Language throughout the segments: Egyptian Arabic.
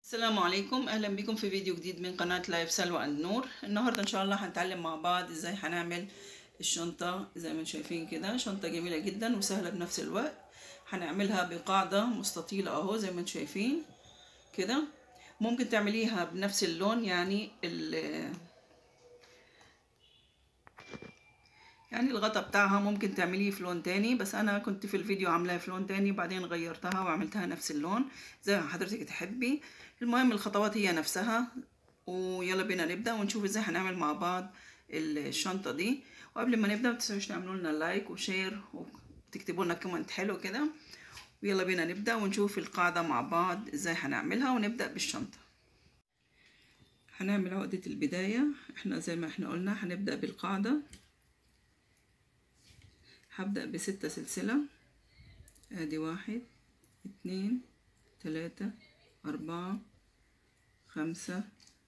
السلام عليكم اهلا بكم في فيديو جديد من قناة لايف سلوى اند نور النهاردة ان شاء الله هنتعلم مع بعض ازاي هنعمل الشنطة زي ما شايفين كده شنطة جميلة جدا وسهلة بنفس الوقت هنعملها بقاعدة مستطيلة اهو زي ما انتم شايفين كده ممكن تعمليها بنفس اللون يعني ال يعني الغطا بتاعها ممكن تعمليه في لون تاني بس انا كنت في الفيديو عاملاها في لون تاني بعدين غيرتها وعملتها نفس اللون زي ما حضرتك تحبي المهم الخطوات هي نفسها ويلا بينا نبدا ونشوف ازاي هنعمل مع بعض الشنطه دي وقبل ما نبدا متنسوش تعملوا لنا لايك وشير وتكتبوا لنا كومنت حلو كده ويلا بينا نبدا ونشوف القاعده مع بعض ازاي هنعملها ونبدا بالشنطه هنعمل عقده البدايه احنا زي ما احنا قلنا هنبدا بالقاعده هبدأ بستة سلسلة ادي واحد اتنين تلاتة اربعة خمسة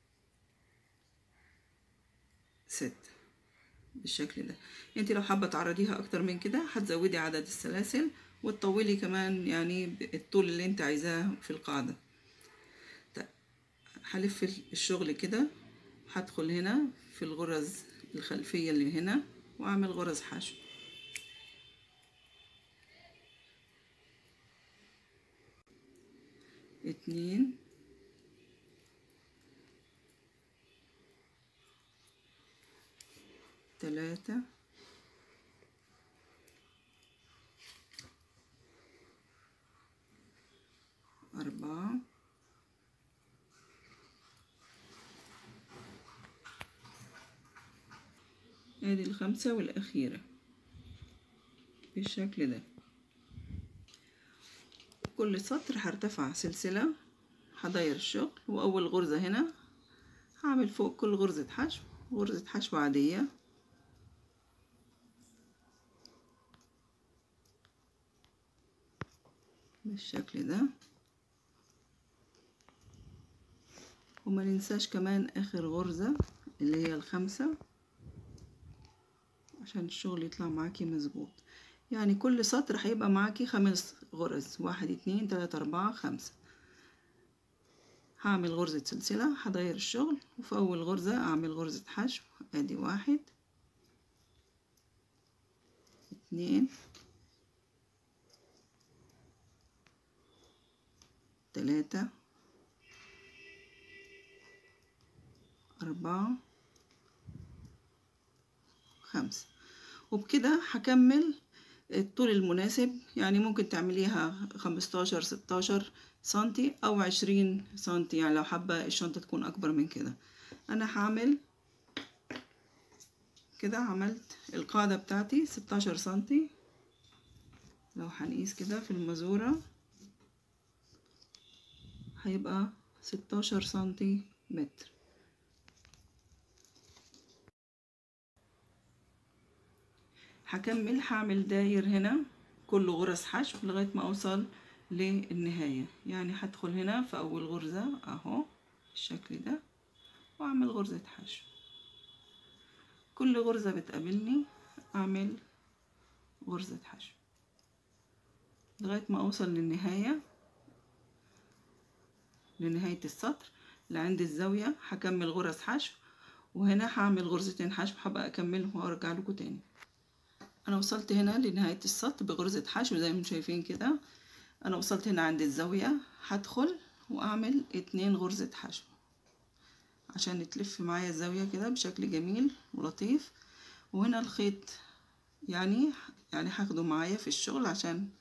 ستة بالشكل ده انت لو حابة تعرضيها اكتر من كده هتزودي عدد السلاسل وتطولي كمان يعني الطول اللي انت عايزاه في القاعدة طيب هلف الشغل كده هدخل هنا في الغرز الخلفية اللي هنا واعمل غرز حشو اتنين تلاتة أربعة ادي الخمسة والأخيرة بالشكل ده كل سطر هرتفع سلسلة هداير الشغل وأول غرزة هنا هعمل فوق كل غرزة حشو غرزة حشو عادية بالشكل ده وما ننساش كمان آخر غرزة اللي هي الخمسة عشان الشغل يطلع معاكي مظبوط يعني كل سطر هيبقى معاكي خمس غرز واحد اتنين تلاتة اربعة خمسة هعمل غرزة سلسلة هداير الشغل وفي اول غرزة اعمل غرزة حشو ادي واحد اتنين تلاتة أربعة خمسة وبكده هكمل الطول المناسب يعني ممكن تعمليها خمستاشر ستاشر سنتي او عشرين سنتي يعني لو حابة الشنطة تكون اكبر من كده انا هعمل كده عملت القاعدة بتاعتي ستاشر سنتي لو هنقيس كده في المزورة هيبقى ستاشر سنتي متر هكمل هعمل داير هنا كل غرز حشو لغاية ما اوصل للنهاية يعني هدخل هنا في اول غرزة اهو بالشكل ده واعمل غرزة حشو كل غرزة بتقابلني اعمل غرزة حشو لغاية ما اوصل للنهاية لنهاية السطر لعند الزاوية هكمل غرز حشو وهنا هعمل غرزتين حشو هبقى اكملهم وارجع لكم تاني انا وصلت هنا لنهاية السطر بغرزة حشو زي ما شايفين كده انا وصلت هنا عند الزاوية هدخل واعمل اتنين غرزة حشو عشان تلف معايا الزاوية كده بشكل جميل ولطيف وهنا الخيط يعني يعني هاخده معايا في الشغل عشان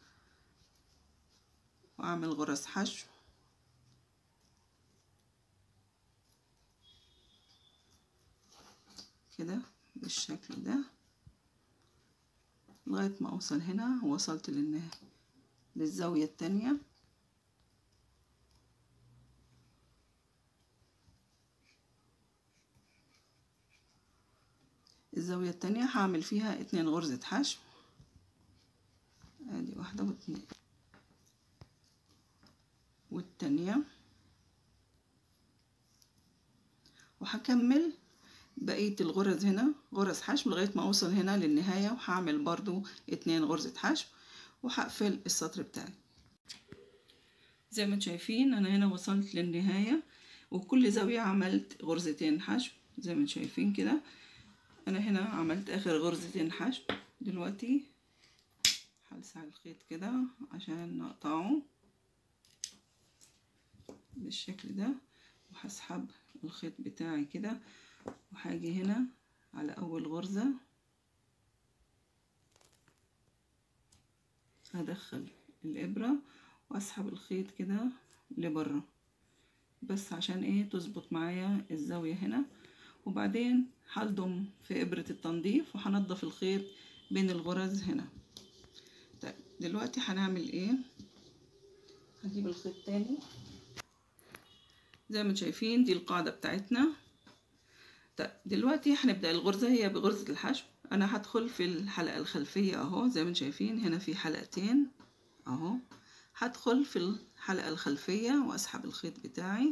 واعمل غرز حشو كده بالشكل ده لغاية ما أوصل هنا وصلت للنهاية للزاوية التانية الزاوية التانية هعمل فيها اتنين غرزة حشو ادي واحدة واتنين والتانية وهكمل بقية الغرز هنا غرز حشو لغاية ما اوصل هنا للنهاية وهعمل برضو اتنين غرزة حشو وهقفل السطر بتاعي زي ما انتم شايفين انا هنا وصلت للنهاية وكل زاوية عملت غرزتين حشو زي ما انتم شايفين كده انا هنا عملت اخر غرزتين حشو دلوقتي هلسع الخيط كده عشان نقطعه بالشكل ده وهسحب الخيط بتاعي كده وهاجي هنا على اول غرزة هدخل الابرة واسحب الخيط كده لبره بس عشان ايه تظبط معايا الزاوية هنا وبعدين هلضم في ابرة التنظيف وهنضف الخيط بين الغرز هنا طيب دلوقتي هنعمل ايه هجيب الخيط تاني زي ما شايفين دي القاعدة بتاعتنا طيب دلوقتي هنبدأ الغرزة هي بغرزة الحشو انا هدخل في الحلقة الخلفية اهو زي ما شايفين هنا في حلقتين اهو هدخل في الحلقة الخلفية واسحب الخيط بتاعي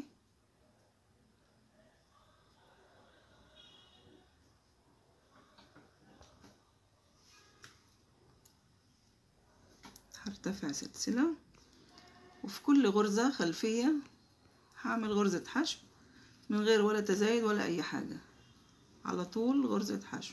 هرتفع سلسلة وفي كل غرزة خلفية هعمل غرزة حشو من غير ولا تزايد ولا اي حاجة على طول غرزة حشو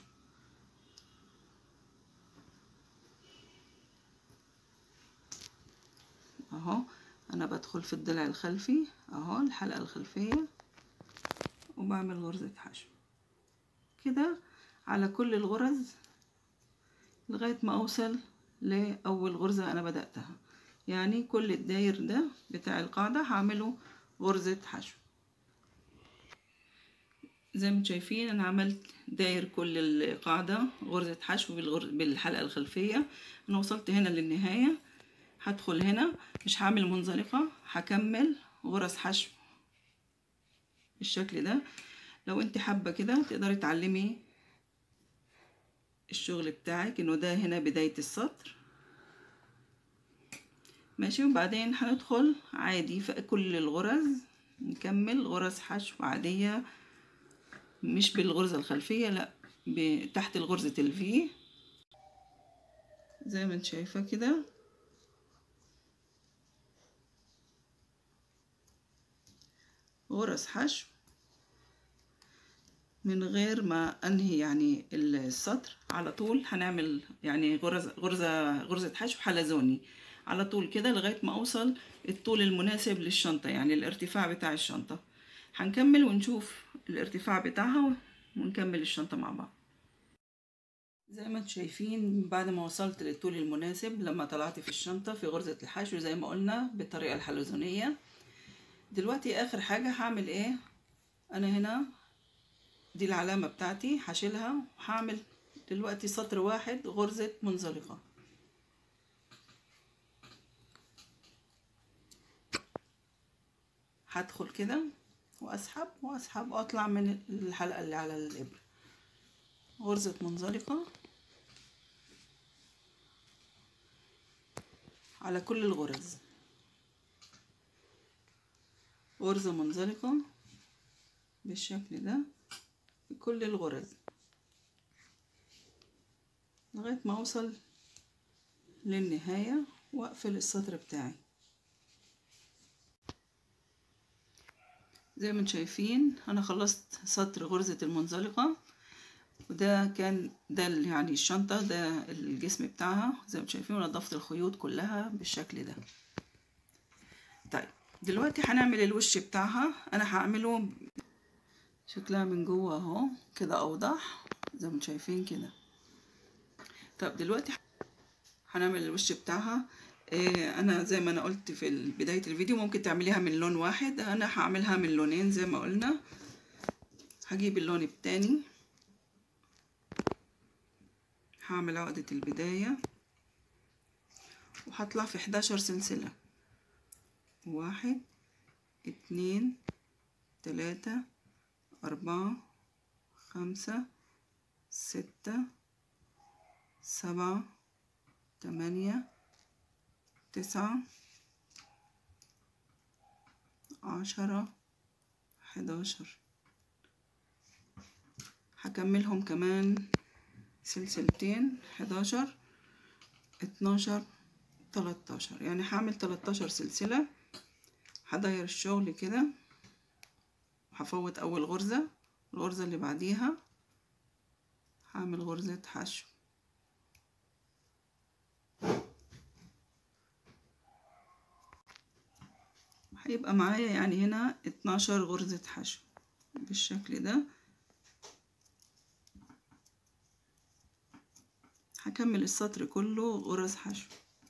اهو انا بدخل في الضلع الخلفي اهو الحلقة الخلفية وبعمل غرزة حشو كده على كل الغرز لغاية ما اوصل لأول غرزة أنا بدأتها يعني كل الداير ده بتاع القاعدة هعمله غرزة حشو زي ما شايفين أنا عملت داير كل القاعدة غرزة حشو بالحلقة الخلفية أنا وصلت هنا للنهاية هدخل هنا مش هعمل منزلقة هكمل غرز حشو بالشكل ده لو انت حابة كده تقدري تعلمي الشغل بتاعك انه ده هنا بداية السطر ماشي وبعدين هندخل عادي في كل الغرز نكمل غرز حشو عادية مش بالغرزة الخلفية لا تحت الغرزة الفي زي ما انت شايفة كده غرز حشو من غير ما انهي يعني السطر على طول هنعمل يعني غرزة غرزة غرزة حشو حلزوني على طول كده لغاية ما اوصل الطول المناسب للشنطة يعني الارتفاع بتاع الشنطة هنكمل ونشوف الارتفاع بتاعها ونكمل الشنطة مع بعض زي ما انتم شايفين بعد ما وصلت للطول المناسب لما طلعت في الشنطة في غرزة الحشو زي ما قلنا بالطريقة الحلزونية دلوقتي اخر حاجة هعمل ايه انا هنا دي العلامة بتاعتي هشيلها وهعمل دلوقتي سطر واحد غرزة منزلقة هدخل كده واسحب واسحب واطلع من الحلقة اللي على الابرة غرزة منزلقة على كل الغرز غرزة منزلقة بالشكل ده في كل الغرز لغاية ما اوصل للنهاية واقفل السطر بتاعي زي ما انتم شايفين انا خلصت سطر غرزة المنزلقة وده كان ده يعني الشنطة ده الجسم بتاعها زي ما انتم شايفين ونضفت الخيوط كلها بالشكل ده طيب دلوقتي هنعمل الوش بتاعها انا هعمله شكلها من جوه اهو كده اوضح زي ما انتم شايفين كده طب دلوقتي هنعمل الوش بتاعها إيه انا زي ما انا قلت في بداية الفيديو ممكن تعمليها من لون واحد انا هعملها من لونين زي ما قلنا هجيب اللون التاني هعمل عقدة البداية وهطلع في 11 سلسلة واحد اتنين تلاتة أربعة خمسة ستة سبعة تمانية تسعة عشرة حداشر هكملهم كمان سلسلتين حداشر اتناشر تلاتاشر يعني هعمل تلاتاشر سلسلة هداير الشغل كده هفوت اول غرزة الغرزة اللي بعديها هعمل غرزة حشو هيبقى معايا يعني هنا اتناشر غرزة حشو بالشكل ده هكمل السطر كله غرز حشو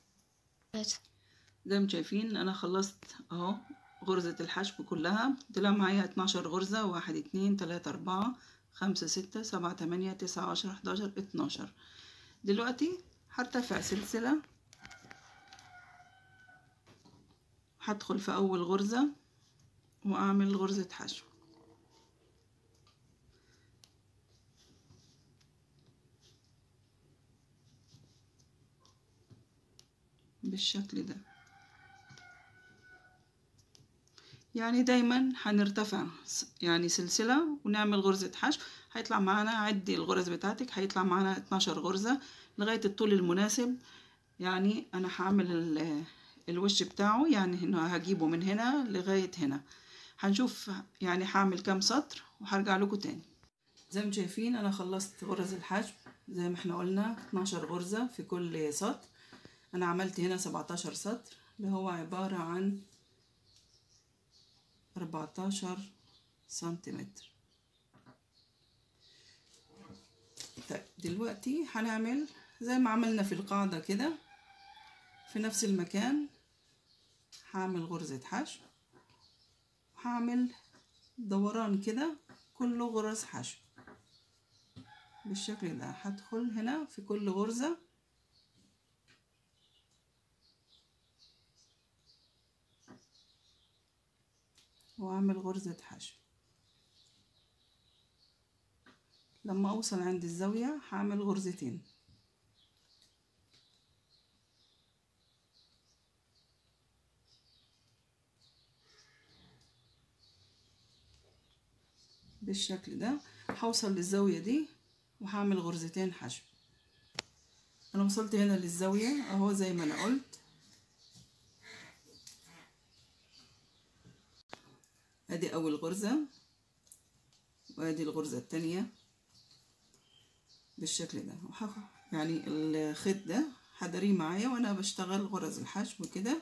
زي ما شايفين انا خلصت اهو غرزة الحشو كلها طلع معايا اتناشر غرزة واحد اتنين تلاتة اربعة خمسة ستة سبعة تمانية تسعة عشرة حداشر اتناشر دلوقتي هرتفع سلسلة هدخل في اول غرزة واعمل غرزة حشو بالشكل ده يعني دايما هنرتفع يعني سلسلة ونعمل غرزة حشو هيطلع معانا عدي الغرز بتاعتك هيطلع معانا 12 غرزة لغاية الطول المناسب يعني انا هعمل الوش بتاعه يعني انه هجيبه من هنا لغاية هنا هنشوف يعني هعمل كام سطر وهرجع لكم تاني زي ما شايفين انا خلصت غرز الحشو زي ما احنا قلنا 12 غرزة في كل سطر انا عملت هنا 17 سطر اللي هو عبارة عن 14 سنتيمتر طيب دلوقتي هنعمل زي ما عملنا في القاعدة كده في نفس المكان هعمل غرزة حشو هعمل دوران كده كله غرز حشو بالشكل ده هدخل هنا في كل غرزة واعمل غرزة حشو لما اوصل عند الزاوية هعمل غرزتين بالشكل ده هوصل للزاوية دي وهعمل غرزتين حشو انا وصلت هنا للزاوية اهو زي ما انا قلت ادي اول غرزة وادي الغرزة التانية بالشكل ده يعني الخيط ده هداريه معايا وانا بشتغل غرز الحشو كده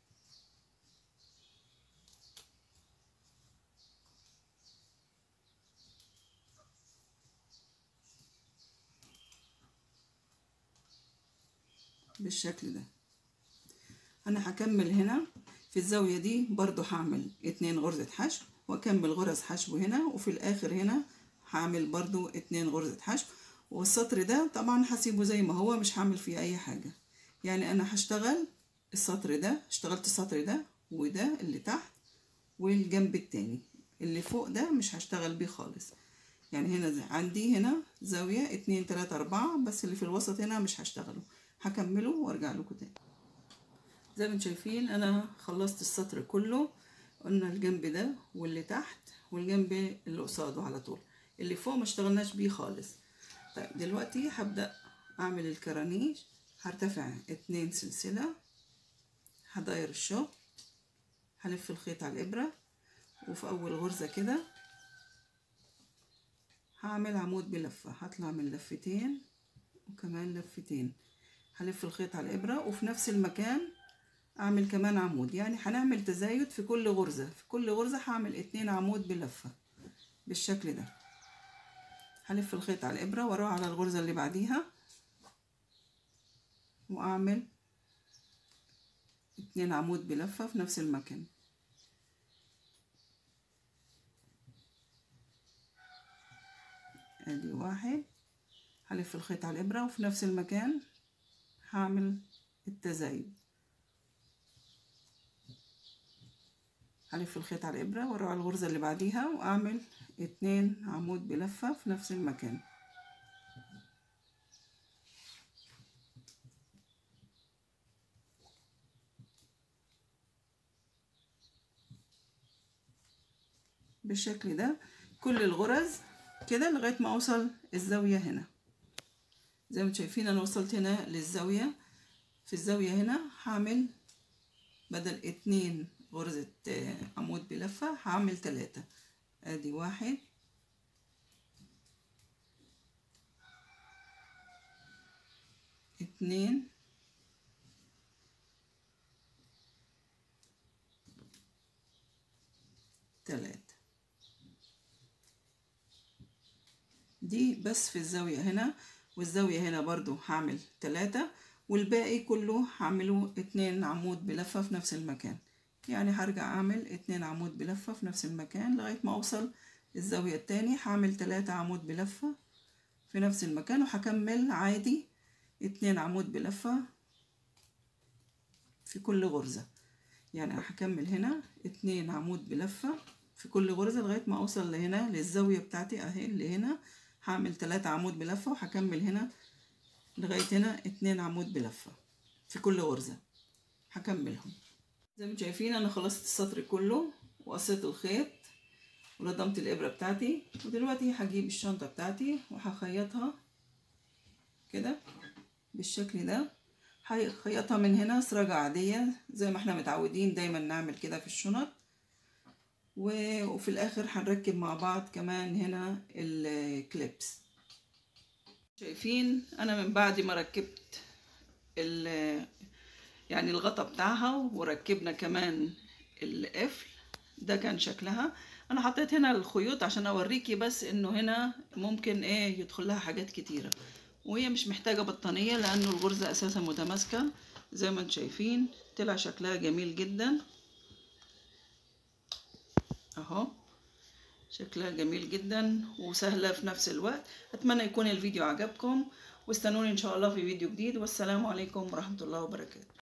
بالشكل ده انا هكمل هنا في الزاوية دي برضو هعمل اتنين غرزة حشو واكمل غرز حشو هنا وفي الاخر هنا هعمل برضو اتنين غرزة حشو والسطر ده طبعا هسيبه زي ما هو مش هعمل فيه اي حاجة يعني انا هشتغل السطر ده اشتغلت السطر ده وده اللي تحت والجنب التاني اللي فوق ده مش هشتغل بيه خالص يعني هنا عندي هنا زاوية اتنين تلاتة اربعة بس اللي في الوسط هنا مش هشتغله هكمله وارجع لكم تاني زي ما انتم شايفين انا خلصت السطر كله قلنا الجنب ده واللي تحت والجنب اللي قصاده على طول اللي فوق ما اشتغلناش بيه خالص طيب دلوقتي هبدأ اعمل الكرانيش هرتفع اتنين سلسلة هداير الشغل هلف الخيط على الابرة وفي اول غرزة كده هعمل عمود بلفة هطلع من لفتين وكمان لفتين هلف الخيط على الابرة وفي نفس المكان اعمل كمان عمود يعني هنعمل تزايد في كل غرزة في كل غرزة هعمل اتنين عمود بلفة بالشكل ده هلف الخيط على الابرة واروح على الغرزة اللي بعديها واعمل اتنين عمود بلفة في نفس المكان ادي واحد هلف الخيط على الابرة وفي نفس المكان هعمل التزايد هلف الخيط على الابرة واروح على الغرزة اللي بعديها واعمل اتنين عمود بلفة في نفس المكان بالشكل ده كل الغرز كده لغاية ما اوصل الزاوية هنا زي ما شايفين انا وصلت هنا للزاوية في الزاوية هنا هعمل بدل اتنين غرزة عمود بلفة هعمل تلاتة ادي واحد اتنين تلاتة دي بس في الزاوية هنا والزاوية هنا برضو هعمل تلاتة والباقي كله هعمله اتنين عمود بلفة في نفس المكان يعني هرجع اعمل اتنين عمود بلفة في نفس المكان لغاية ما اوصل الزاوية التاني هعمل تلاتة عمود بلفة في نفس المكان وهكمل عادي اتنين عمود بلفة في كل غرزة يعني هكمل هنا اتنين عمود بلفة في كل غرزة لغاية ما اوصل لهنا للزاوية بتاعتي اهي اللي هنا هعمل تلاتة عمود بلفة وهكمل هنا لغاية هنا اتنين عمود بلفة في كل غرزة هكملهم زي ما شايفين انا خلصت السطر كله وقصيت الخيط ولضمت الابرة بتاعتي ودلوقتي هجيب الشنطة بتاعتي وهخيطها كده بالشكل ده هخيطها من هنا سراجة عادية زي ما احنا متعودين دايما نعمل كده في الشنط وفي الاخر هنركب مع بعض كمان هنا الكليبس شايفين انا من بعد ما ركبت يعني الغطا بتاعها وركبنا كمان القفل ده كان شكلها انا حطيت هنا الخيوط عشان اوريكي بس انه هنا ممكن ايه يدخل لها حاجات كتيره وهي مش محتاجه بطانيه لانه الغرزه اساسا متماسكه زي ما انتم شايفين طلع شكلها جميل جدا اهو شكلها جميل جدا وسهله في نفس الوقت اتمنى يكون الفيديو عجبكم واستنوني ان شاء الله في فيديو جديد والسلام عليكم ورحمه الله وبركاته